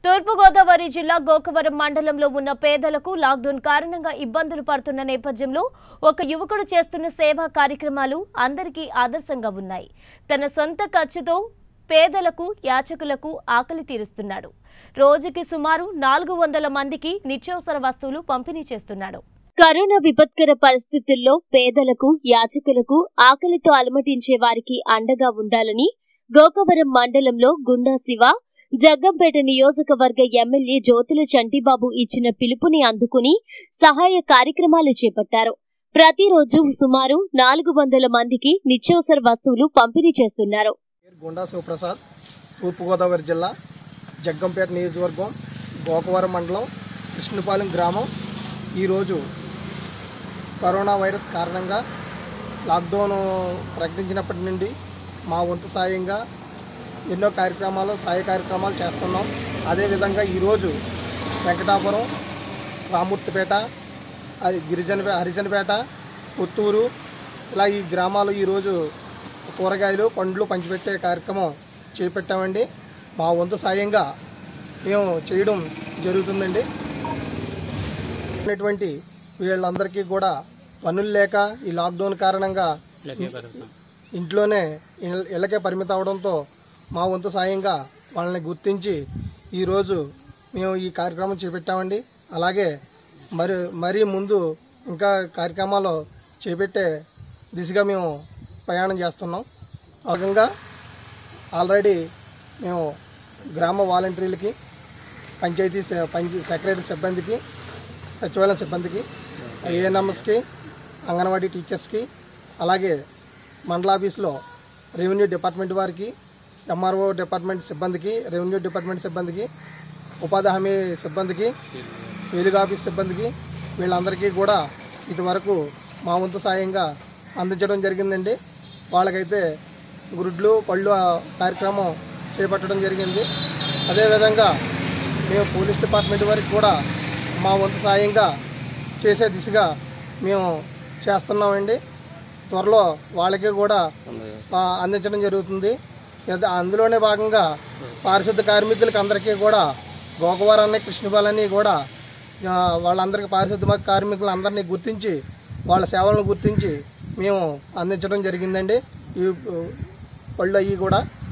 తూర్పుగోదావరి జిల్లా గోకవరం మండలంలో ఉన్న పేదలకు లాక్డౌన్ కారణంగా ఇబ్బందులు పడుతున్న నేపథ్యంలో ఒక యువకుడు చేస్తున్న సేవా కార్యక్రమాలు అందరికీ ఆదర్శంగా ఉన్నాయి తన సొంత ఖర్చుతో పేదలకు యాచకులకు ఆకలి తీరుస్తున్నాడు రోజుకి సుమారు నాలుగు వందల మందికి నిత్యావసర వస్తువులు పంపిణీ చేస్తున్నాడు కరోనా విపత్కర పరిస్థితుల్లో పేదలకు యాచకులకు ఆకలితో అలమటించే వారికి అండగా ఉండాలని గోకవరం మండలంలో గుండా శివ జగ్గంపేట నియోజకవర్గ ఎమ్మెల్యే జ్యోతుల చంటిబాబు ఇచ్చిన పిలుపుని అందుకుని సహాయ కార్యక్రమాలు చేపట్టారు ప్రతిరోజు సుమారు నాలుగు వందల మందికి నిత్యావసర వస్తువులు పంపిణీ చేస్తున్నారు పేరు గుండా శివప్రసాద్ తూర్పుగోదావరి జిల్లా జగ్గంపేట నియోజకవర్గం గోకవరం మండలం కృష్ణపాలెం గ్రామం ఈరోజు కరోనా వైరస్ కారణంగా లాక్డౌన్ ప్రకటించినప్పటి నుండి మా వంతు సాయంగా ఎన్నో కార్యక్రమాలు సాయ కార్యక్రమాలు చేస్తున్నాం అదేవిధంగా ఈరోజు వెంకటాపురం రామూర్తిపేట అది గిరిజన హరిజనపేట పుత్తూరు ఇలా ఈ గ్రామాలు ఈరోజు కూరగాయలు పండ్లు పంచిపెట్టే కార్యక్రమం చేపట్టామండి మా వంతు సాయంగా మేము చేయడం జరుగుతుందండి ఉన్నటువంటి వీళ్ళందరికీ కూడా పనులు లేక ఈ లాక్డౌన్ కారణంగా ఇంట్లోనే ఇళ్ళ- ఇళ్ళకే పరిమితం అవడంతో మా వంతు సాయంగా వాళ్ళని గుర్తించి ఈరోజు మేము ఈ కార్యక్రమం చేపట్టామండి అలాగే మరి మరీ ముందు ఇంకా కార్యక్రమాలు చేపట్టే దిశగా మేము ప్రయాణం చేస్తున్నాం భాగంగా ఆల్రెడీ మేము గ్రామ వాలంటీర్లకి పంచాయతీ సె- పంచ సెక్రటరీ సిబ్బందికి సచివాలయం సిబ్బందికి ఏఎన్ఎంఎస్కి అంగన్వాడీ టీచర్స్కి అలాగే మండల ఆఫీస్లో రెవెన్యూ డిపార్ట్మెంట్ వారికి ఎంఆర్ఓ డిపార్ట్మెంట్ సిబ్బందికి రెవెన్యూ డిపార్ట్మెంట్ సిబ్బందికి ఉపాధి హామీ సిబ్బందికి వెలుగు ఆఫీస్ సిబ్బందికి వీళ్ళందరికీ కూడా ఇదివరకు మా వంతు సాయంగా అందించడం జరిగిందండి వాళ్ళకైతే గుడ్లు పళ్ళు ఆ కార్యక్రమం చేపట్టడం జరిగింది అదేవిధంగా మేము పోలీస్ డిపార్ట్మెంట్ వారికి కూడా మా వంతు సాయంగా చేసే దిశగా మేము చేస్తున్నామండి త్వరలో వాళ్ళకి కూడా ఆ, అందించడం జరుగుతుంది ఇది- అందులోనే భాగంగా పారిశుద్ధ కార్మికులకి అందరికీ కూడా గోకవరాన్ని కృష్ణపాలని కూడా ఆ, వాళ్ళందరికీ పారిశుద్ధ కార్మికులందరినీ గుర్తించి వాళ్ళ సేవలను గుర్తించి మేము అందించడం జరిగిందండి ఈ ఆ, పళ్ళు అవి కూడా